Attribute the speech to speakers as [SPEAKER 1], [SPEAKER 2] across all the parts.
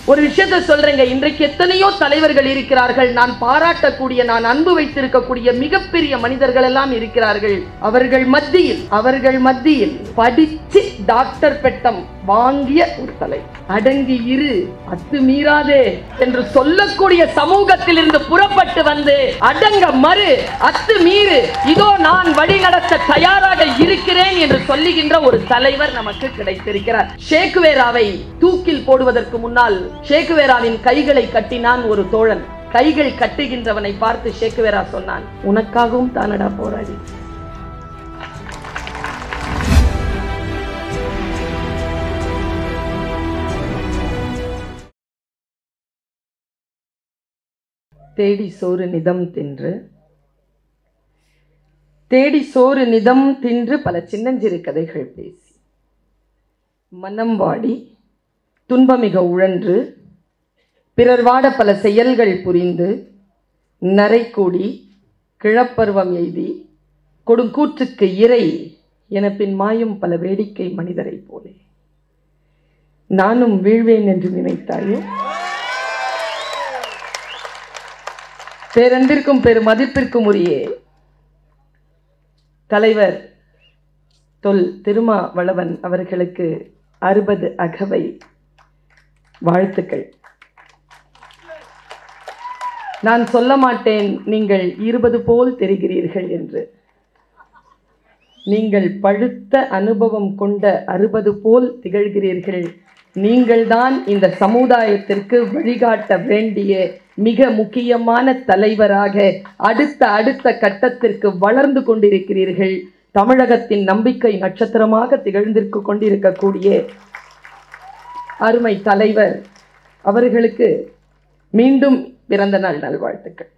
[SPEAKER 1] ஒரு விஷயத்த சொல்றேங்க இன்றைக்கு எத்தனையோ தலைவர்கள் இருக்கிறார்கள் நான் பாராட்டக்கூடிய நான் அன்பு வைத்திருக்கக்கூடிய மிகப்பெரிய மனிதர்கள் எல்லாம் இருக்கிறார்கள் அவர்கள் மத்தியில் அவர்கள் மத்தியில் படிச்சு டாக்டர் பெட்டம் வாங்கிய ஒரு தலை அடங்கி இரு அத்து மீறாதே என்று சொல்லக்கூடிய சமூகத்தில் இருந்து புறப்பட்டு வந்து அடங்க மறு அத்து மீறு இதோ நான் வழி நடத்த தயாராக இருக்கிறேன் என்று சொல்லுகின்ற ஒரு தலைவர் நமக்கு கிடைத்திருக்கிறார் ஷேக்குவேராவை தூக்கில் போடுவதற்கு முன்னால் ஷேக்குவேராவின் கைகளை கட்டினான் ஒரு தோழன் கைகள் கட்டுகின்றவனை பார்த்து ஷேக்குவேரா சொன்னான் உனக்காகவும் தானடா போராடி தேடி சோறு நிதம் தின்று தேடி சோறு நிதம் தின்று பல சின்னஞ்சிறு கதைகள் பேசி மனம் வாடி துன்பமிக உழன்று பிறர் வாட பல செயல்கள் புரிந்து நரை கூடி கிழப்பருவம் எய்தி கொடுங்கூற்றுக்கு இறை என பின் மாயும் பல வேடிக்கை மனிதரைப் போலே நானும் வீழ்வேன் என்று நினைத்தாயோ பேரன்பிற்கும் பெரும் மதிப்பிற்கும் உரிய தலைவர் தொல் திருமாவளவன் அவர்களுக்கு அறுபது அகவை வாழ்த்துக்கள் நான் சொல்ல மாட்டேன் நீங்கள் இருபது போல் தெரிகிறீர்கள் என்று நீங்கள் பழுத்த அனுபவம் கொண்ட அறுபது போல் திகழ்கிறீர்கள் நீங்கள்தான் இந்த சமுதாயத்திற்கு வழிகாட்ட வேண்டிய மிக முக்கியமான தலைவராக அடுத்த அடுத்த கட்டத்திற்கு வளர்ந்து கொண்டிருக்கிறீர்கள் தமிழகத்தின் நம்பிக்கை நட்சத்திரமாக திகழ்ந்திருக்கு கொண்டிருக்கக்கூடிய அருமை தலைவர் அவர்களுக்கு மீண்டும் பிறந்த நாள் நல்வாழ்த்துக்கள்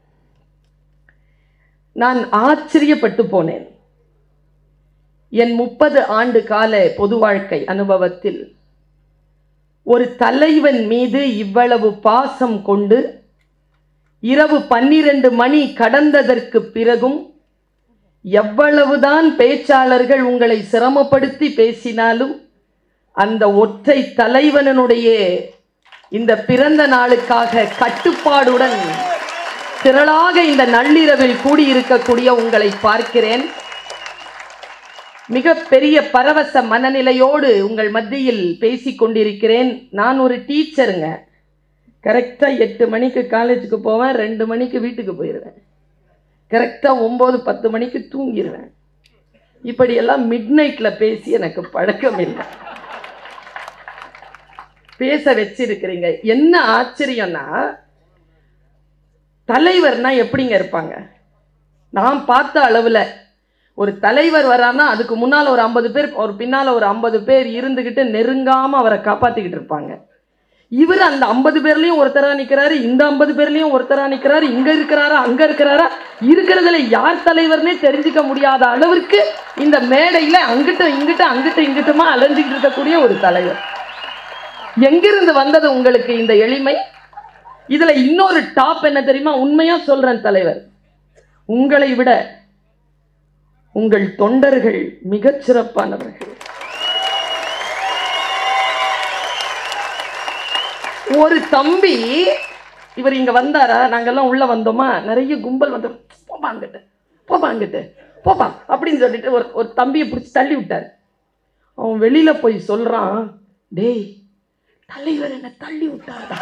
[SPEAKER 1] நான் ஆச்சரியப்பட்டு போனேன் என் முப்பது ஆண்டு கால பொது வாழ்க்கை அனுபவத்தில் ஒரு தலைவன் மீது இவ்வளவு பாசம் கொண்டு இரவு பன்னிரண்டு மணி கடந்ததற்கு பிறகும் எவ்வளவுதான் பேச்சாளர்கள் உங்களை சிரமப்படுத்தி பேசினாலும் அந்த ஒற்றை தலைவனுடைய இந்த பிறந்த நாளுக்காக கட்டுப்பாடுடன் திரளாக இந்த நள்ளிரவில் கூடியிருக்கக்கூடிய உங்களை பார்க்கிறேன் மிக பெரிய பரவச மனநிலையோடு உங்கள் மத்தியில் பேசிக் கொண்டிருக்கிறேன் நான் ஒரு டீச்சருங்க கரெக்டாக எட்டு மணிக்கு காலேஜுக்கு போவேன் ரெண்டு மணிக்கு வீட்டுக்கு போயிடுவேன் கரெக்டாக ஒம்பது பத்து மணிக்கு தூங்கிடுவேன் இப்படியெல்லாம் மிட் நைட்டில் பேசி எனக்கு பழக்கம் இல்லை பேச வச்சிருக்கிறீங்க என்ன ஆச்சரியம்னா தலைவர்னா எப்படிங்க இருப்பாங்க நான் பார்த்த அளவில் ஒரு தலைவர் வரான்னா அதுக்கு முன்னால் ஒரு ஐம்பது பேர் ஒரு பின்னால் ஒரு ஐம்பது பேர் இருந்துக்கிட்டு நெருங்காமல் அவரை காப்பாற்றிக்கிட்டு இருப்பாங்க இவர் அந்த ஐம்பது பேர்லையும் ஒருத்தராக நிற்கிறாரு இந்த ஐம்பது பேர்லையும் ஒருத்தராக நிற்கிறாரு இங்கே இருக்கிறாரா அங்கே இருக்கிறாரா இருக்கிறதுல யார் தலைவர்னே தெரிஞ்சுக்க முடியாத அளவிற்கு இந்த மேடையில் அங்கிட்ட இங்கிட்ட அங்கிட்ட இங்கிட்டுமா அலைஞ்சிக்கிட்டு இருக்கக்கூடிய ஒரு தலைவர் எங்கிருந்து வந்தது உங்களுக்கு இந்த எளிமை இதுல இன்னொரு டாப் என்ன தெரியுமா உண்மையா சொல்றேன் தலைவர் உங்களை விட உங்கள் தொண்டர்கள் மிகச் சிறப்பானவர்கள் ஒரு தம்பி இவர் இங்க வந்தாரா நாங்கெல்லாம் உள்ள வந்தோமா நிறைய கும்பல் வந்தோம் போப்பா அங்கிட்டு போப்பா அங்கிட்டு போப்பா அப்படின்னு சொல்லிட்டு ஒரு ஒரு தம்பியை பிடிச்சி தள்ளி விட்டார் அவன் வெளியில போய் சொல்றான் டேய் தலைவர் என்ன தள்ளி விட்டாரா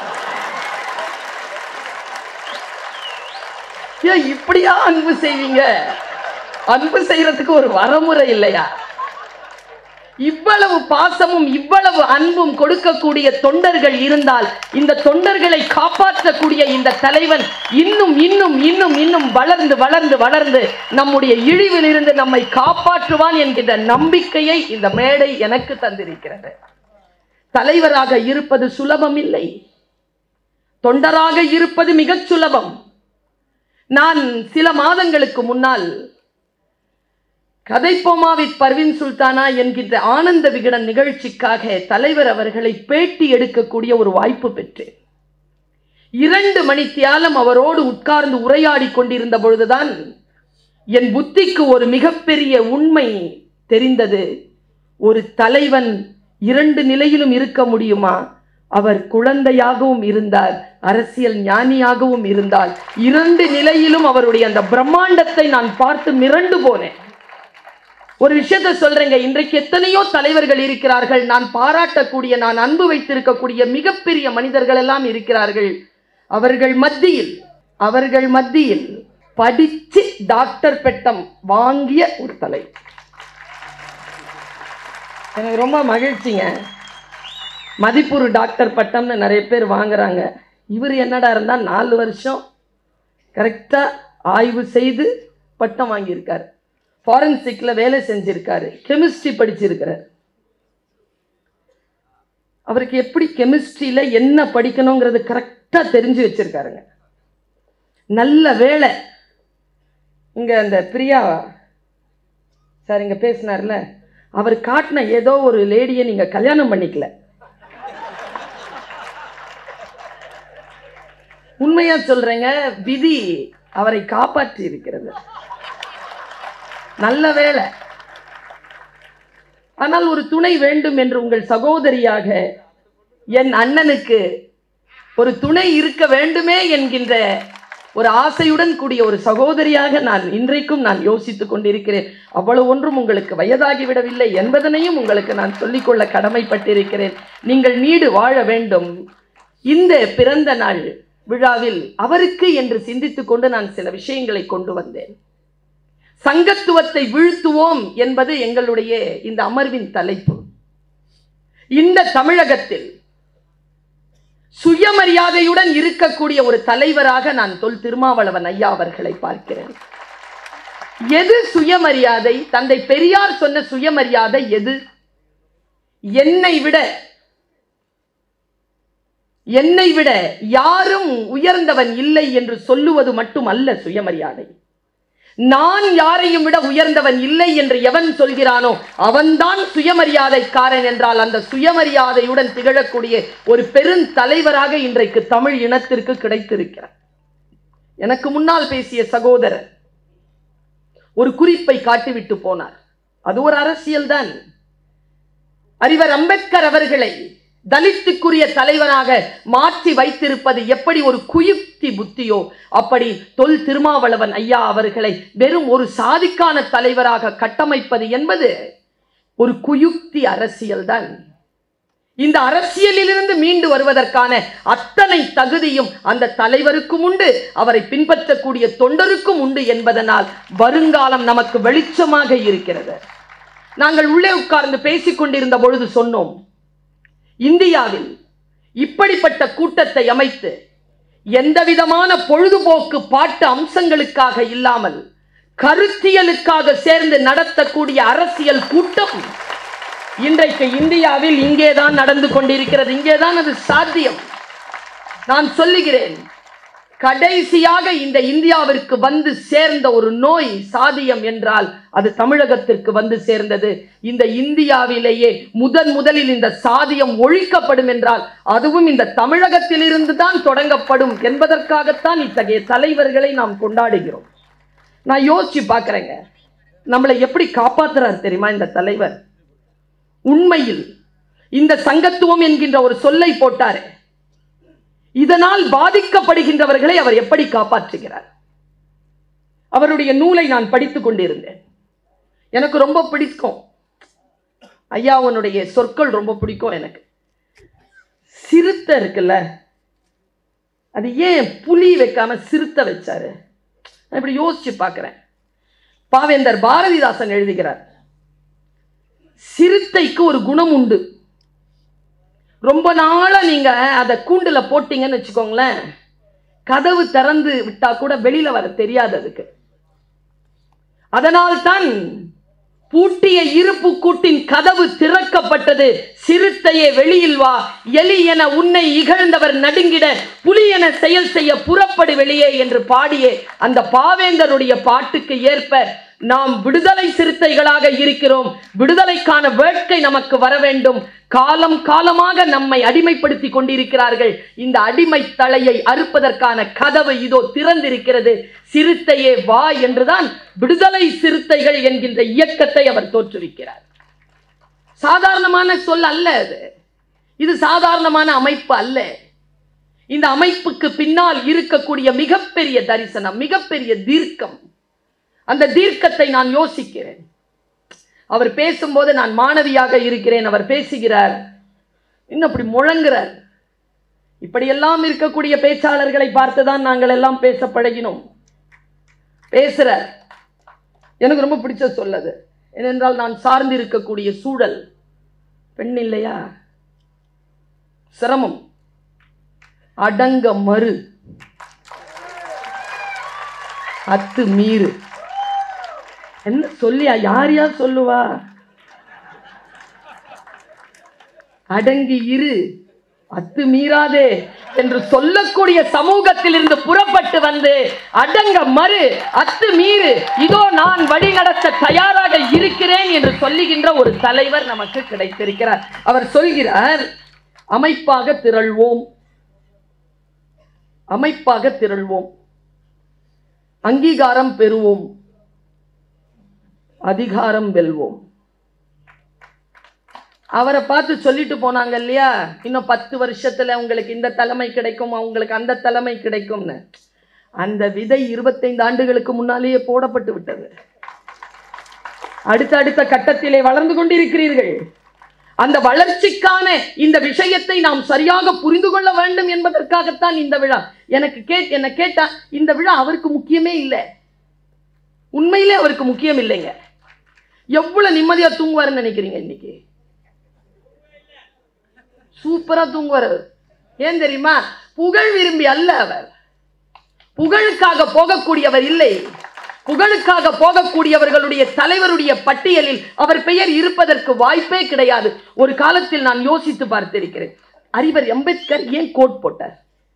[SPEAKER 1] ஏன் இப்படியா அன்பு செய்வீங்க அன்பு செய்யறதுக்கு ஒரு வரமுறை இல்லையா இவ்வளவு பாசமும் இவ்வளவு அன்பும் கொடுக்கக்கூடிய தொண்டர்கள் இருந்தால் இந்த தொண்டர்களை காப்பாற்றக்கூடிய இந்த தலைவன் இன்னும் இன்னும் இன்னும் இன்னும் வளர்ந்து வளர்ந்து வளர்ந்து நம்முடைய இழிவில் இருந்து நம்மை காப்பாற்றுவான் என்கின்ற நம்பிக்கையை இந்த மேடை எனக்கு தந்திருக்கிறது தலைவராக இருப்பது சுலபம் இல்லை தொண்டராக இருப்பது மிகச் சுலபம் நான் சில மாதங்களுக்கு முன்னால் கதைப்போமா வித் பர்வின் சுல்தானா என்கின்ற ஆனந்த விகடன் நிகழ்ச்சிக்காக தலைவர் அவர்களை பேட்டி எடுக்கக்கூடிய ஒரு வாய்ப்பு பெற்றேன் இரண்டு மணி தியாலம் அவரோடு உட்கார்ந்து உரையாடி கொண்டிருந்த பொழுதுதான் என் புத்திக்கு ஒரு மிகப்பெரிய உண்மை தெரிந்தது ஒரு தலைவன் இரண்டு நிலையிலும் இருக்க முடியுமா அவர் குழந்தையாகவும் இருந்தார் அரசியல் ஞானியாகவும் இருந்தார் இரண்டு நிலையிலும் அவருடைய அந்த பிரம்மாண்டத்தை நான் பார்த்து மிரண்டு போனேன் ஒரு விஷயத்த சொல்றேங்க இன்றைக்கு எத்தனையோ தலைவர்கள் இருக்கிறார்கள் நான் பாராட்டக்கூடிய நான் அன்பு வைத்திருக்கக்கூடிய மிகப்பெரிய மனிதர்கள் எல்லாம் இருக்கிறார்கள் அவர்கள் மத்தியில் அவர்கள் மத்தியில் படிச்சு டாக்டர் பெட்டம் வாங்கிய ஒரு தலை எனக்கு ரொம்ப மகிழ்ச்சிங்க மதிப்பூர் டாக்டர் பட்டம்னு நிறைய பேர் வாங்குறாங்க இவர் என்னடா இருந்தால் நாலு வருஷம் கரெக்டாக ஆய்வு செய்து பட்டம் வாங்கியிருக்காரு ஃபாரன்சிக்கில் வேலை செஞ்சிருக்காரு கெமிஸ்ட்ரி படிச்சிருக்கிறார் அவருக்கு எப்படி கெமிஸ்ட்ரியில் என்ன படிக்கணுங்கிறது கரெக்டாக தெரிஞ்சு வச்சிருக்காருங்க நல்ல வேலை இங்கே அந்த பிரியா சார் இங்கே பேசினார்ல அவர் காட்டின ஏதோ ஒரு லேடியை நீங்கள் கல்யாணம் பண்ணிக்கல உண்மையா சொல்றேங்க விதி அவரை காப்பாற்றி இருக்கிறது நல்ல வேலை ஆனால் ஒரு துணை வேண்டும் என்று உங்கள் சகோதரியாக என் அண்ணனுக்கு ஒரு துணை இருக்க வேண்டுமே என்கின்ற ஒரு ஆசையுடன் கூடிய ஒரு சகோதரியாக நான் இன்றைக்கும் நான் யோசித்துக் கொண்டிருக்கிறேன் அவ்வளவு ஒன்றும் உங்களுக்கு வயதாகிவிடவில்லை என்பதனையும் உங்களுக்கு நான் சொல்லிக்கொள்ள கடமைப்பட்டிருக்கிறேன் நீங்கள் நீடு வாழ வேண்டும் இந்த பிறந்த நாள் விழாவில் அவருக்கு என்று சிந்தித்துக் கொண்டு நான் சில விஷயங்களை கொண்டு வந்தேன் சங்கத்துவத்தை வீழ்த்துவோம் என்பது எங்களுடைய இந்த அமர்வின் தலைப்பு இந்த தமிழகத்தில் சுயமரியாதையுடன் இருக்கக்கூடிய ஒரு தலைவராக நான் தொல் திருமாவளவன் ஐயா அவர்களை பார்க்கிறேன் எது சுயமரியாதை தந்தை பெரியார் சொன்ன சுயமரியாதை எது என்னை விட என்னை விட யாரும் உயர்ந்தவன் இல்லை என்று சொல்லுவது மட்டுமல்ல சுயமரியாதை நான் யாரையும் விட உயர்ந்தவன் இல்லை என்று எவன் சொல்கிறானோ அவன்தான் சுயமரியாதைக்காரன் என்றால் அந்த சுயமரியாதையுடன் திகழக்கூடிய ஒரு பெருந்தலைவராக இன்றைக்கு தமிழ் இனத்திற்கு கிடைத்திருக்கிறார் எனக்கு முன்னால் பேசிய சகோதரர் ஒரு குறிப்பை காட்டிவிட்டு போனார் அது ஒரு அரசியல்தான் அறிவர் அம்பேத்கர் அவர்களை தலித்துக்குரிய தலைவனாக மாற்றி வைத்திருப்பது எப்படி ஒரு குயுக்தி புத்தியோ அப்படி தொல் திருமாவளவன் ஐயா அவர்களை வெறும் ஒரு சாதிக்கான தலைவராக கட்டமைப்பது என்பது ஒரு குயுக்தி அரசியல்தான் இந்த அரசியலிலிருந்து மீண்டு வருவதற்கான அத்தனை தகுதியும் அந்த தலைவருக்கும் உண்டு அவரை பின்பற்றக்கூடிய தொண்டருக்கும் உண்டு என்பதனால் வருங்காலம் நமக்கு வெளிச்சமாக இருக்கிறது நாங்கள் உள்ளே உட்கார்ந்து பேசிக் கொண்டிருந்த பொழுது சொன்னோம் இந்தியாவில் இப்படிப்பட்ட கூட்டத்தை அமைத்து எந்த விதமான பொழுதுபோக்கு பாட்டு அம்சங்களுக்காக இல்லாமல் கருத்தியலுக்காக சேர்ந்து நடத்தக்கூடிய அரசியல் கூட்டம் இன்றைக்கு இந்தியாவில் இங்கேதான் நடந்து கொண்டிருக்கிறது இங்கேதான் அது சாத்தியம் நான் சொல்லுகிறேன் கடைசியாக இந்த இந்தியாவிற்கு வந்து சேர்ந்த ஒரு நோய் சாதியம் என்றால் அது தமிழகத்திற்கு வந்து சேர்ந்தது இந்த இந்தியாவிலேயே முதன் முதலில் இந்த சாதியம் ஒழிக்கப்படும் என்றால் அதுவும் இந்த தமிழகத்திலிருந்து தான் தொடங்கப்படும் என்பதற்காகத்தான் இத்தகைய தலைவர்களை நாம் கொண்டாடுகிறோம் நான் யோசிச்சு பார்க்குறேங்க நம்மளை எப்படி காப்பாத்துறார் தெரியுமா இந்த தலைவர் உண்மையில் இந்த சங்கத்துவம் என்கின்ற ஒரு சொல்லை போட்டாரு இதனால் பாதிக்கப்படுகின்றவர்களை அவர் எப்படி காப்பாற்றுகிறார் அவருடைய நூலை நான் படித்துக் கொண்டிருந்தேன் எனக்கு ரொம்ப பிடிக்கும் ஐயாவனுடைய சொற்கள் ரொம்ப பிடிக்கும் எனக்கு சிறுத்தை இருக்குல்ல அது ஏன் புலி வைக்காம சிறுத்தை வச்சாரு நான் இப்படி யோசிச்சு பார்க்கிறேன் பாவேந்தர் பாரதிதாசன் எழுதுகிறார் சிறுத்தைக்கு ஒரு குணம் உண்டு ரொம்ப நாளா நீங்க அதை கூண்டுல போட்டீங்கன்னு வச்சுக்கோங்களேன் கதவு திறந்து விட்டா கூட வெளியில வர தெரியாது அதுக்கு அதனால்தான் பூட்டிய இருப்பு கூட்டின் கதவு திறக்கப்பட்டது சிறுத்தையே வெளியில் வா எலி என உன்னை இகழ்ந்தவர் நடுங்கிட புலி என செயல் செய்ய புறப்படு வெளியே என்று பாடிய அந்த பாவேந்தருடைய பாட்டுக்கு ஏற்ப நாம் விடுதலை சிறுத்தைகளாக இருக்கிறோம் விடுதலைக்கான வேட்கை நமக்கு வர வேண்டும் காலம் காலமாக நம்மை அடிமைப்படுத்தி கொண்டிருக்கிறார்கள் இந்த அடிமை தலையை அறுப்பதற்கான கதவு இதோ திறந்திருக்கிறது சிறுத்தையே வா என்றுதான் விடுதலை சிறுத்தைகள் என்கின்ற இயக்கத்தை அவர் தோற்றுவிக்கிறார் சாதாரணமான சொல் அல்ல அது இது சாதாரணமான அமைப்பு அல்ல இந்த அமைப்புக்கு பின்னால் இருக்கக்கூடிய மிகப்பெரிய தரிசனம் மிகப்பெரிய தீர்க்கம் அந்த தீர்க்கத்தை நான் யோசிக்கிறேன் அவர் பேசும்போது நான் மாணவியாக இருக்கிறேன் அவர் பேசுகிறார் இன்னும் அப்படி முழங்குறார் இப்படியெல்லாம் இருக்கக்கூடிய பேச்சாளர்களை பார்த்துதான் நாங்கள் எல்லாம் பேச பழகினோம் பேசுறார் எனக்கு ரொம்ப பிடிச்ச சொல்லது ஏனென்றால் நான் சார்ந்து இருக்கக்கூடிய சூழல் பெண் இல்லையா சிரமம் அடங்க மறு அத்து மீறு என்ன சொல்லியா யார் யார் சொல்லுவா அடங்கி இரு அத்து மீறாதே என்று சொல்லக்கூடிய சமூகத்தில் இருந்து புறப்பட்டு வந்து அடங்க மறு அத்து மீறு இதோ நான் வழி நடத்த தயாராக இருக்கிறேன் என்று சொல்லுகின்ற ஒரு தலைவர் நமக்கு கிடைத்திருக்கிறார் அவர் சொல்கிறார் அமைப்பாக திரள்வோம் அமைப்பாக திரள்வோம் அங்கீகாரம் பெறுவோம் அதிகாரம் வெல்வோம் அவரை பார்த்து சொல்லிட்டு போனாங்க இல்லையா இன்னும் பத்து வருஷத்துல உங்களுக்கு இந்த தலைமை கிடைக்கும் அவங்களுக்கு அந்த தலைமை கிடைக்கும்னு அந்த விதை இருபத்தைந்து ஆண்டுகளுக்கு முன்னாலேயே போடப்பட்டு விட்டது அடுத்த அடுத்த கட்டத்திலே வளர்ந்து கொண்டிருக்கிறீர்கள் அந்த வளர்ச்சிக்கான இந்த விஷயத்தை நாம் சரியாக புரிந்து கொள்ள வேண்டும் என்பதற்காகத்தான் இந்த விழா எனக்கு கேட் என்ன கேட்டா இந்த விழா அவருக்கு முக்கியமே இல்லை உண்மையிலே அவருக்கு முக்கியம் இல்லைங்க எவ்வளவு நிம்மதியா தூங்குவாருன்னு நினைக்கிறீங்க இன்னைக்கு சூப்பரா தூங்குவார் ஏன் தெரியுமா புகழ் விரும்பி அல்ல அவர் புகழுக்காக போகக்கூடியவர் இல்லை புகழுக்காக போகக்கூடியவர்களுடைய தலைவருடைய பட்டியலில் அவர் பெயர் இருப்பதற்கு வாய்ப்பே கிடையாது ஒரு காலத்தில் நான் யோசித்து பார்த்திருக்கிறேன் அறிவர் அம்பேத்கர் ஏன் கோட் போட்டார்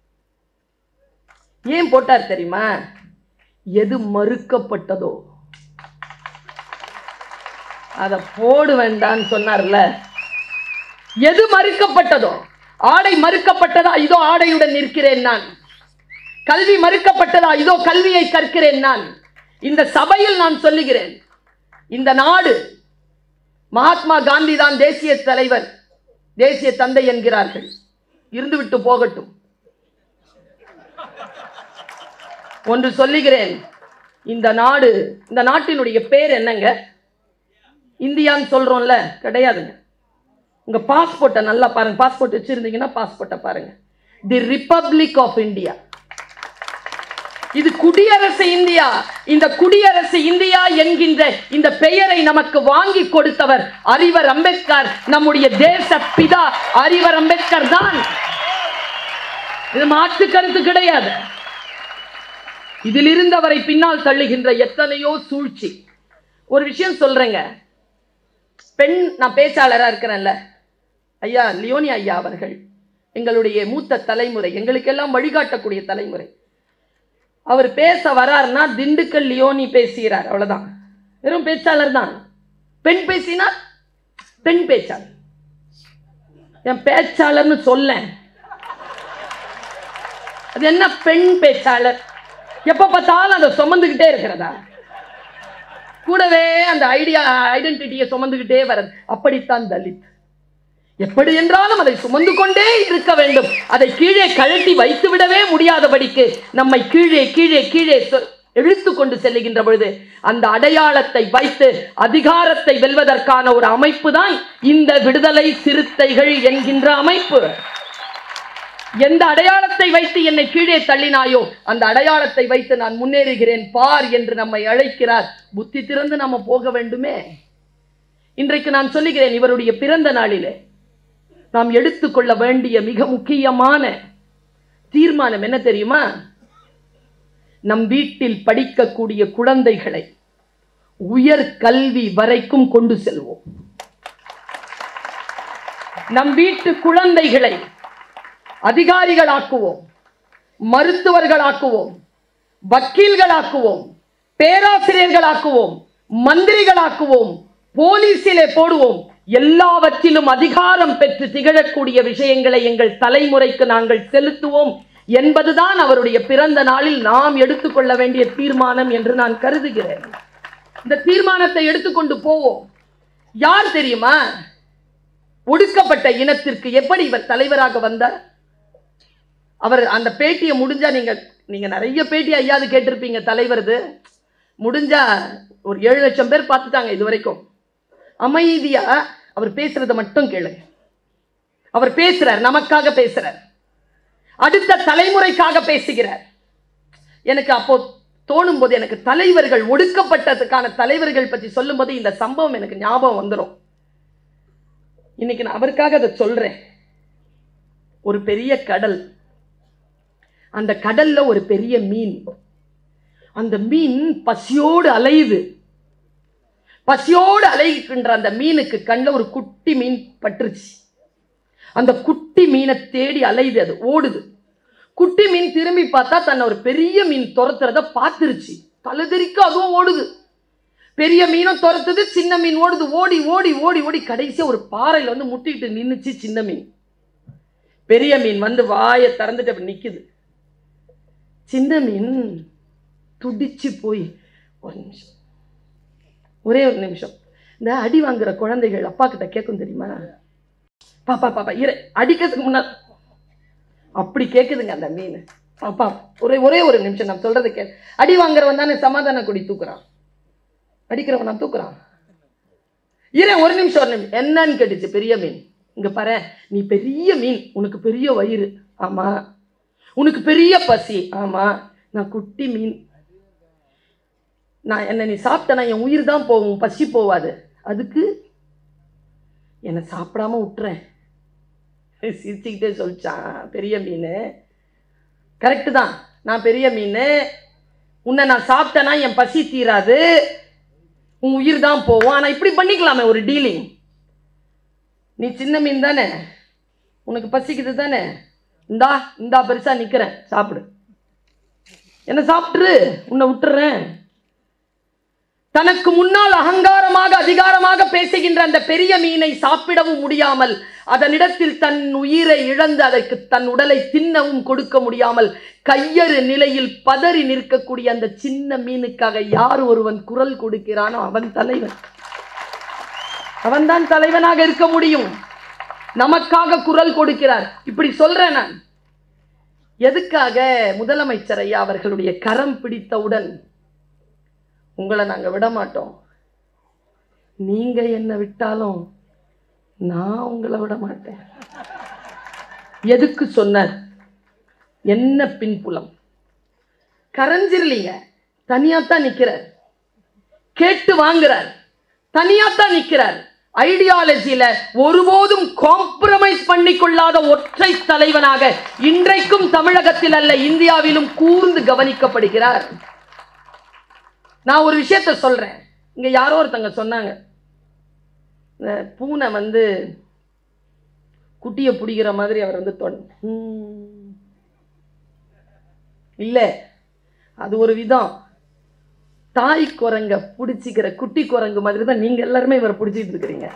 [SPEAKER 1] ஏன் போட்டார் தெரியுமா எது மறுக்கப்பட்டதோ அதை போடு வேண்டான்னு சொன்னார்ல எது மறுக்கப்பட்டதோ ஆடை மறுக்கப்பட்டதா இதோ ஆடையுடன் நிற்கிறேன் நான் கல்வி மறுக்கப்பட்டதா இதோ கல்வியை கற்கிறேன் நான் இந்த சபையில் நான் சொல்லுகிறேன் இந்த நாடு மகாத்மா காந்தி தான் தேசிய தலைவர் தேசிய தந்தை என்கிறார்கள் இருந்துவிட்டு போகட்டும் ஒன்று சொல்லுகிறேன் இந்த நாடு இந்த நாட்டினுடைய பேர் என்னங்க இந்தியான்னு சொல்றோம்ல கிடையாதுங்க உங்க பாஸ்போர்ட்டை நல்லா பாருங்க பாஸ்போர்ட் வச்சிருந்தீங்கன்னா பாஸ்போர்ட்டை பாருங்க தி ரிப்பப்ளிக் ஆஃப் இந்தியா இது குடியரசு இந்தியா இந்த குடியரசு இந்தியா என்கின்ற இந்த பெயரை நமக்கு வாங்கி கொடுத்தவர் அறிவர் அம்பேத்கர் நம்முடைய தேச பிதா அறிவர் அம்பேத்கர் தான் இது மாற்று கருத்து கிடையாது இதில் இருந்தவரை பின்னால் தள்ளுகின்ற எத்தனையோ சூழ்ச்சி ஒரு விஷயம் சொல்றேங்க பெண் நான் பேச்சாளராக இருக்கிறேன்ல ஐயா லியோனி ஐயா அவர்கள் எங்களுடைய மூத்த தலைமுறை எங்களுக்கெல்லாம் வழிகாட்டக்கூடிய தலைமுறை அவர் பேச வராருன்னா திண்டுக்கல் லியோனி பேசுகிறார் அவ்வளவுதான் வெறும் பேச்சாளர் தான் பெண் பேசினா பெண் பேச்சாளர் என் பேச்சாளர்னு சொல்ல அது என்ன பெண் பேச்சாளர் எப்ப பார்த்தாலும் அதை சுமந்துக்கிட்டே இருக்கிறதா கூடவே அந்த ஐடியா ஐடென்டிட்டியை சுமந்துக்கிட்டே வரது அப்படித்தான் தலித் எப்படி என்றாலும் அதை சுமந்து கொண்டே இருக்க வேண்டும் அதை கீழே கழட்டி வைத்து விடவே முடியாதபடிக்கு நம்மை கீழே கீழே கீழே சொ- இழுத்து கொண்டு செல்லுகின்ற பொழுது அந்த அடையாளத்தை வைத்து அதிகாரத்தை வெல்வதற்கான ஒரு அமைப்பு தான் இந்த விடுதலை சிறுத்தைகள் என்கின்ற அமைப்பு எந்த அடையாளத்தை வைத்து என்னை கீழே தள்ளினாயோ அந்த அடையாளத்தை வைத்து நான் முன்னேறுகிறேன் பார் என்று நம்மை அழைக்கிறார் புத்தி திறந்து நம்ம போக வேண்டுமே இன்றைக்கு நான் சொல்லுகிறேன் இவருடைய பிறந்த நாளிலே நாம் எடுத்துக்கொள்ள வேண்டிய மிக முக்கியமான தீர்மானம் என்ன தெரியுமா நம் வீட்டில் படிக்கக்கூடிய குழந்தைகளை உயர் கல்வி வரைக்கும் கொண்டு செல்வோம் நம் வீட்டு குழந்தைகளை அதிகாரிகளாக்குவோம் மருத்துவர்களாக்குவோம் வக்கீல்களாக்குவோம் பேராசிரியர்களாக்குவோம் மந்திரிகளாக்குவோம் போலீசிலே போடுவோம் எல்லாவற்றிலும் அதிகாரம் பெற்று திகழக்கூடிய விஷயங்களை எங்கள் தலைமுறைக்கு நாங்கள் செலுத்துவோம் என்பதுதான் அவருடைய பிறந்த நாளில் நாம் எடுத்துக்கொள்ள வேண்டிய தீர்மானம் என்று நான் கருதுகிறேன் இந்த தீர்மானத்தை எடுத்துக்கொண்டு போவோம் யார் தெரியுமா ஒடுக்கப்பட்ட இனத்திற்கு எப்படி இவர் தலைவராக வந்தார் அவர் அந்த பேட்டியை முடிஞ்சா நீங்க நீங்க நிறைய பேட்டி ஐயாது கேட்டிருப்பீங்க தலைவரது முடிஞ்சா ஒரு ஏழு லட்சம் பேர் பார்த்துட்டாங்க இது வரைக்கும் அமைதியா அவர் பேசுறத மட்டும் கேளுங்க அவர் பேசுறார் நமக்காக பேசுறார் அடுத்த தலைமுறைக்காக பேசுகிறார் எனக்கு அப்போ தோணும் போது எனக்கு தலைவர்கள் ஒடுக்கப்பட்டதுக்கான தலைவர்கள் பற்றி சொல்லும்போது இந்த சம்பவம் எனக்கு ஞாபகம் வந்துடும் இன்னைக்கு நான் அவருக்காக அதை சொல்றேன் ஒரு பெரிய கடல் அந்த கடல்ல ஒரு பெரிய மீன் அந்த மீன் பசியோடு அலையுது பசியோடு அலைகின்ற அந்த மீனுக்கு கண்ணில் ஒரு குட்டி மீன் பட்டுருச்சு அந்த குட்டி மீனை தேடி அலையுது அது ஓடுது குட்டி மீன் திரும்பி பார்த்தா தன்னை ஒரு பெரிய மீன் துரத்துறத பார்த்துருச்சு தலதெறிக்க அதுவும் ஓடுது பெரிய மீனும் துரத்துது சின்ன மீன் ஓடுது ஓடி ஓடி ஓடி ஓடி கடைசியா ஒரு பாறையில் வந்து முட்டிட்டு நின்னுச்சு சின்ன மீன் பெரிய மீன் வந்து வாயை திறந்துட்டு அப்படி நிக்குது சின்ன மீன் துடிச்சு போய் ஒரு நிமிஷம் ஒரே ஒரு நிமிஷம் இந்த அடி வாங்குற குழந்தைகள் அப்பா கிட்ட கேட்கும் தெரியுமா பாப்பா பாப்பா இரு அடிக்கிறதுக்கு முன்னாடி அப்படி கேட்குதுங்க அந்த மீன் பாப்பா ஒரே ஒரே ஒரு நிமிஷம் நான் சொல்றது கே அடி வாங்குறவன் தானே சமாதான கொடி தூக்குறான் அடிக்கிறவன் நான் தூக்குறான் இரு ஒரு நிமிஷம் ஒரு நிமிஷம் என்னன்னு கேட்டுச்சு பெரிய மீன் இங்க பாரு நீ பெரிய மீன் உனக்கு பெரிய வயிறு ஆமா உனக்கு பெரிய பசி ஆமா நான் குட்டி மீன் நான் என்ன நீ சாப்பிட்டனா என் உயிர் தான் போகும் பசி போவாது அதுக்கு என்னை சாப்பிடாம விட்டுறேன் சிரிச்சுக்கிட்டே சொல்லிச்சான் பெரிய மீன் கரெக்டு தான் நான் பெரிய மீன் உன்னை நான் சாப்பிட்டேன்னா என் பசி தீராது உன் உயிர் தான் போகும் ஆனால் இப்படி பண்ணிக்கலாமே ஒரு டீலிங் நீ சின்ன மீன் தானே உனக்கு பசிக்குது தானே இந்தா இந்தா பெருசா நிக்கிறேன் சாப்பிடு என்ன சாப்பிட்டுரு உன்னை விட்டுறேன் தனக்கு முன்னால் அகங்காரமாக அதிகாரமாக பேசுகின்ற அந்த பெரிய மீனை சாப்பிடவும் முடியாமல் அதனிடத்தில் தன் உயிரை இழந்து அதற்கு தன் உடலை தின்னவும் கொடுக்க முடியாமல் கையறு நிலையில் பதறி நிற்கக்கூடிய அந்த சின்ன மீனுக்காக யார் ஒருவன் குரல் கொடுக்கிறானோ அவன் தலைவன் அவன்தான் தலைவனாக இருக்க முடியும் நமக்காக குரல் கொடுக்கிறார் இப்படி சொல்றேன் நான் எதுக்காக முதலமைச்சர் ஐயா அவர்களுடைய கரம் பிடித்தவுடன் உங்களை நாங்க விட மாட்டோம் நீங்க என்ன விட்டாலும் நான் உங்களை விட மாட்டேன் எதுக்கு சொன்னார் என்ன பின்புலம் கரைஞ்சிரலீங்க தனியாத்தான் நிக்கிறார் கேட்டு வாங்குறார் தனியாத்தான் நிக்கிறார் ஐடியாலஜியில ஒருபோதும் காம்ப்ரமைஸ் பண்ணிக்கொள்ளாத ஒற்றை தலைவனாக இன்றைக்கும் தமிழகத்தில் அல்ல இந்தியாவிலும் கூர்ந்து கவனிக்கப்படுகிறார் நான் ஒரு விஷயத்த சொல்றேன் இங்க யாரோ ஒருத்தங்க சொன்னாங்க இந்த பூனை வந்து குட்டியை பிடிக்கிற மாதிரி அவர் வந்து தொன் ஹம். இல்ல அது ஒரு விதம் தாய் குரங்க பிடிச்சிக்கிற குட்டி குரங்கு மாதிரி தான் நீங்க எல்லாருமே இவரை பிடிச்சிட்டு இருக்கிறீங்க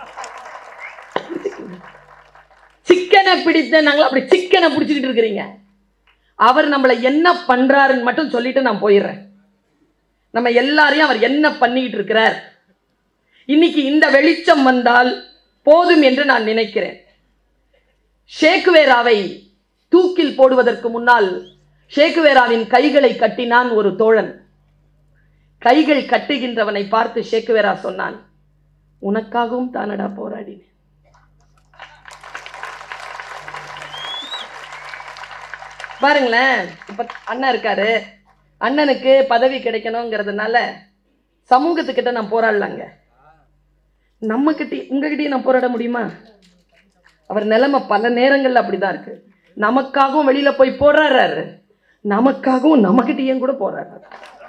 [SPEAKER 1] சிக்கனை பிடித்த நாங்களும் அப்படி சிக்கனை பிடிச்சிக்கிட்டு இருக்கிறீங்க அவர் நம்மளை என்ன பண்றாருன்னு மட்டும் சொல்லிட்டு நான் போயிடுறேன் நம்ம எல்லாரையும் அவர் என்ன பண்ணிக்கிட்டு இருக்கிறார் இன்னைக்கு இந்த வெளிச்சம் வந்தால் போதும் என்று நான் நினைக்கிறேன் ஷேக்குவேராவை தூக்கில் போடுவதற்கு முன்னால் ஷேக்குவேராவின் கைகளை கட்டினான் ஒரு தோழன் கைகள் கட்டுகின்றவனை பார்த்து ஷேக்குவேரா சொன்னான் உனக்காகவும் தானடா போராடினேன் பாருங்களேன் இப்ப அண்ணன் இருக்காரு அண்ணனுக்கு பதவி கிடைக்கணுங்கிறதுனால சமூகத்துக்கிட்ட நான் போராடலாங்க நம்ம கிட்ட உங்ககிட்டயும் நான் போராட முடியுமா அவர் நிலைமை பல நேரங்கள்ல அப்படிதான் இருக்கு நமக்காகவும் வெளியில போய் போராடுறாரு நமக்காகவும் நம்மகிட்டயும் கூட போராடுறாரு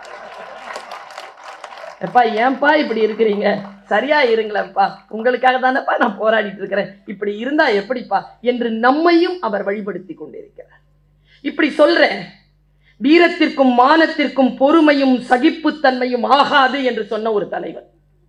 [SPEAKER 1] எப்பா ஏன்பா இப்படி இருக்கிறீங்க சரியா இருங்களேன்ப்பா உங்களுக்காக தானேப்பா நான் போராடிட்டு இருக்கிறேன் இப்படி இருந்தா எப்படிப்பா என்று நம்மையும் அவர் வழிபடுத்தி கொண்டிருக்கிறார் இப்படி சொல்றேன் வீரத்திற்கும் மானத்திற்கும் பொறுமையும் சகிப்புத்தன்மையும் ஆகாது என்று சொன்ன ஒரு தலைவர்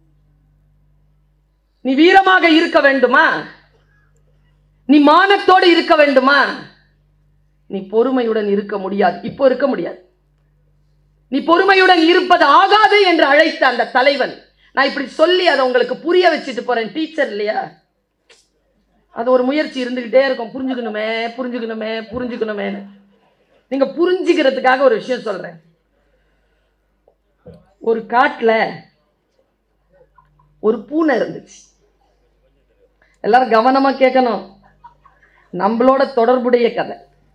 [SPEAKER 1] நீ வீரமாக இருக்க வேண்டுமா நீ மானத்தோடு இருக்க வேண்டுமா நீ பொறுமையுடன் இருக்க முடியாது இப்போ இருக்க முடியாது நீ பொறுமையுடன் இருப்பது ஆகாது என்று அழைத்த அந்த தலைவன் நான் இப்படி சொல்லி அதை உங்களுக்கு புரிய வச்சுட்டு போறேன் டீச்சர் இல்லையா அது ஒரு முயற்சி இருந்துகிட்டே இருக்கும் புரிஞ்சுக்கணுமே புரிஞ்சுக்கணுமே புரிஞ்சுக்கணுமேன்னு நீங்க புரிஞ்சுக்கிறதுக்காக ஒரு விஷயம் சொல்றேன் ஒரு காட்டுல ஒரு பூனை இருந்துச்சு எல்லாரும் கவனமா கேட்கணும் நம்மளோட தொடர்புடைய கதை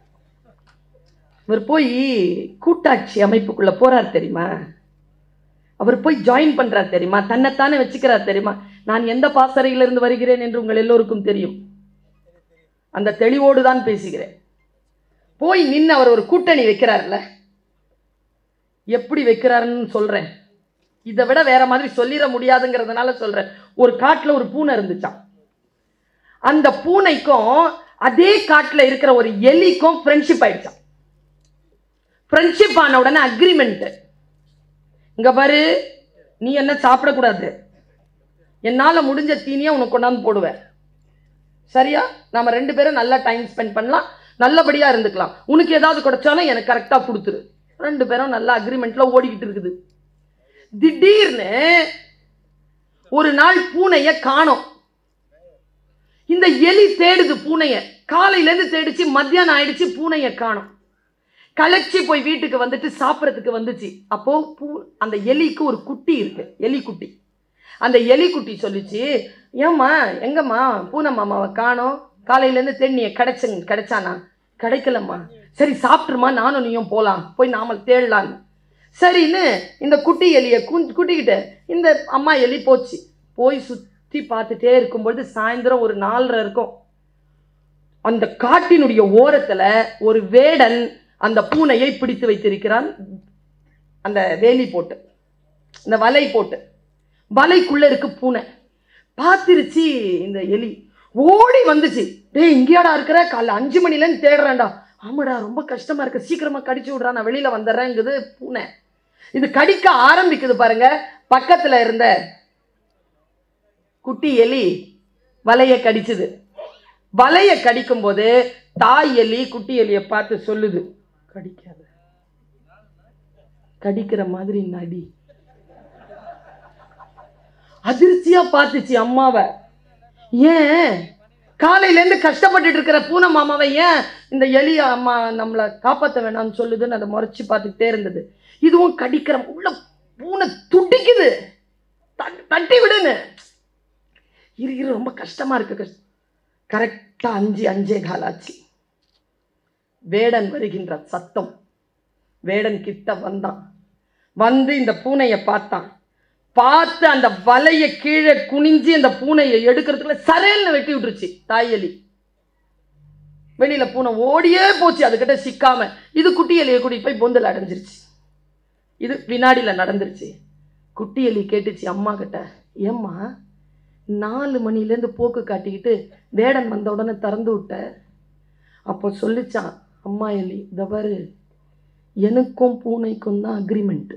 [SPEAKER 1] இவர் போய் கூட்டாட்சி அமைப்புக்குள்ள போறார் தெரியுமா அவர் போய் ஜாயின் பண்றார் தெரியுமா தன்னைத்தானே வச்சுக்கிறார் தெரியுமா நான் எந்த பாசறையிலிருந்து வருகிறேன் என்று உங்கள் எல்லோருக்கும் தெரியும் அந்த தெளிவோடு தான் பேசுகிறேன் போய் நின்று அவர் ஒரு கூட்டணி வைக்கிறார்ல எப்படி வைக்கிறாருன்னு சொல்றேன் இதை விட வேற மாதிரி சொல்லிட முடியாதுங்கிறதுனால சொல்றேன் ஒரு காட்டுல ஒரு பூனை இருந்துச்சாம் அந்த பூனைக்கும் அதே காட்டுல இருக்கிற ஒரு எலிக்கும் ஃப்ரெண்ட்ஷிப் ஆயிடுச்சாம் ஃப்ரெண்ட்ஷிப் ஆன உடனே அக்ரிமெண்ட் இங்க பாரு நீ என்ன சாப்பிடக்கூடாது என்னால முடிஞ்ச தீனியை உனக்கு கொண்டாந்து போடுவேன் சரியா நாம ரெண்டு பேரும் நல்லா டைம் ஸ்பெண்ட் பண்ணலாம் நல்லபடியா இருந்துக்கலாம் உனக்கு ஏதாவது கிடைச்சாலும் எனக்கு கரெக்டா கொடுத்துரு ரெண்டு பேரும் நல்ல அக்ரிமெண்ட்ல ஓடிக்கிட்டு இருக்குது திடீர்னு ஒரு நாள் பூனைய காணோம் இந்த எலி தேடுது பூனைய காலையில இருந்து தேடிச்சு மத்தியானம் ஆயிடுச்சு பூனைய காணோம் களைச்சி போய் வீட்டுக்கு வந்துட்டு சாப்பிட்றதுக்கு வந்துச்சு அப்போ பூ அந்த எலிக்கு ஒரு குட்டி இருக்கு எலி குட்டி அந்த எலி குட்டி சொல்லிச்சு ஏம்மா எங்கம்மா பூனை மாமாவை காணோம் காலையிலேருந்து தென்னிய கிடைச்ச கிடைச்சானா கிடைக்கலம்மா சரி சாப்பிட்ருமா நானும் நீயும் போகலாம் போய் நாம தேடலான்னு சரின்னு இந்த குட்டி எலியை குஞ்சு குட்டிக்கிட்ட இந்த அம்மா எலி போச்சு போய் சுற்றி பார்த்துட்டே இருக்கும்பொழுது சாயந்தரம் ஒரு நாலரை இருக்கும் அந்த காட்டினுடைய ஓரத்தில் ஒரு வேடன் அந்த பூனையை பிடித்து வைத்திருக்கிறான் அந்த வேலி போட்டு இந்த வலை போட்டு வலைக்குள்ள இருக்கு பூனை பார்த்துருச்சு இந்த எலி ஓடி வந்துச்சு டேய் இங்கேயாடா இருக்கிற காலைல அஞ்சு மணிலேருந்து தேடுறேன்டா ஆமாடா ரொம்ப கஷ்டமா இருக்கு சீக்கிரமா கடிச்சு விட்றா நான் வெளியில வந்துடுறேங்குது பூனை இது கடிக்க ஆரம்பிக்குது பாருங்க பக்கத்துல இருந்த குட்டி எலி வலைய கடிச்சுது வலைய கடிக்கும் போது தாய் எலி குட்டி எலியை பார்த்து சொல்லுது கடிக்காத கடிக்கிற மாதிரி நடி அதிர்ச்சியா பார்த்துச்சு அம்மாவை ஏன் காலையில இருந்து கஷ்டப்பட்டுட்டு இருக்கிற பூனை மாமாவை ஏன் இந்த எலி அம்மா நம்மளை காப்பாற்ற வேணாம்னு சொல்லுதுன்னு அதை முறைச்சு பார்த்துக்கிட்டே இருந்தது இதுவும் கடிக்கிற உள்ள பூனை துடிக்குது தட்- தட்டி விடுன்னு இரு இரு ரொம்ப கஷ்டமா இருக்கு கஷ்ட கரெக்டா அஞ்சு அஞ்சே கால் ஆச்சு வேடன் வருகின்ற சத்தம் வேடன் கிட்ட வந்தான் வந்து இந்த பூனையை பார்த்தான் பார்த்து அந்த வலையை கீழே குனிஞ்சு அந்த பூனையை எடுக்கிறதுக்குள்ள சரேல்னு வெட்டி விட்டுருச்சு தாயலி வெளியில பூனை ஓடியே போச்சு அதுகிட்ட சிக்காம இது குட்டி எலியை கூட்டிட்டு போய் பொந்தில் அடைஞ்சிருச்சு இது வினாடியில நடந்துருச்சு குட்டி எலி கேட்டுச்சு அம்மா கிட்ட ஏம்மா நாலு மணிலேருந்து போக்கு காட்டிக்கிட்டு வேடன் வந்த உடனே திறந்து விட்ட அப்போ சொல்லிச்சான் அம்மா எலி இந்த பாரு எனக்கும் பூனைக்கும் தான் அக்ரிமெண்ட்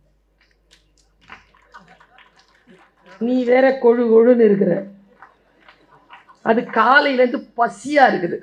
[SPEAKER 1] நீ வேற கொழு கொழுன்னு இருக்கிற அது காலையிலேருந்து பசியா இருக்குது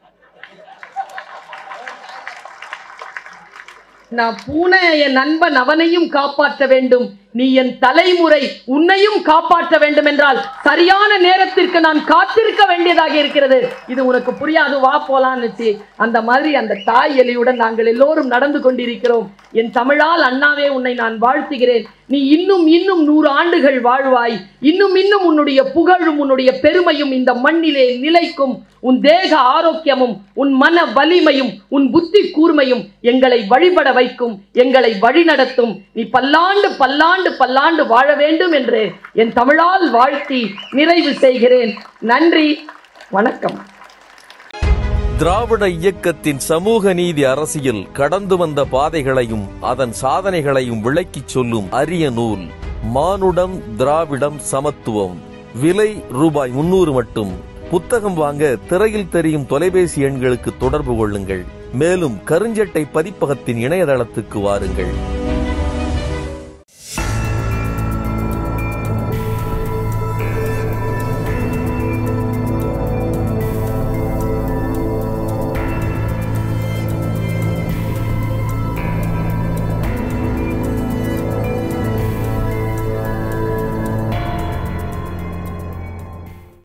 [SPEAKER 1] நான் பூனை என் நண்பன் அவனையும் காப்பாற்ற வேண்டும் நீ என் தலைமுறை உன்னையும் காப்பாற்ற வேண்டும் என்றால் சரியான நேரத்திற்கு நான் காத்திருக்க வேண்டியதாக இருக்கிறது இது உனக்கு புரியாது வா போலான்னுச்சு அந்த மாதிரி அந்த தாய் எலியுடன் நாங்கள் எல்லோரும் நடந்து கொண்டிருக்கிறோம் என் தமிழால் அண்ணாவே உன்னை நான் வாழ்த்துகிறேன் நீ இன்னும் இன்னும் நூறு ஆண்டுகள் வாழ்வாய் இன்னும் இன்னும் உன்னுடைய புகழும் உன்னுடைய பெருமையும் இந்த மண்ணிலே நிலைக்கும் உன் தேக ஆரோக்கியமும் உன் மன வலிமையும் உன் புத்தி கூர்மையும் எங்களை வழிபட வைக்கும் எங்களை வழிநடத்தும் நீ பல்லாண்டு பல்லாண்டு பல்லாண்டு வாழ வேண்டும் என்று என் தமிழால் வாழ்த்தி நிறைவு செய்கிறேன் நன்றி வணக்கம்
[SPEAKER 2] திராவிட இயக்கத்தின் சமூக நீதி அரசியல் கடந்து வந்த பாதைகளையும் அதன் சாதனைகளையும் விளக்கிச் சொல்லும் அரிய நூல் மானுடம் திராவிடம் சமத்துவம் விலை ரூபாய் முன்னூறு மட்டும் புத்தகம் வாங்க திரையில் தெரியும் தொலைபேசி எண்களுக்கு தொடர்பு கொள்ளுங்கள் மேலும் கருஞ்சட்டை பதிப்பகத்தின் இணையதளத்துக்கு வாருங்கள்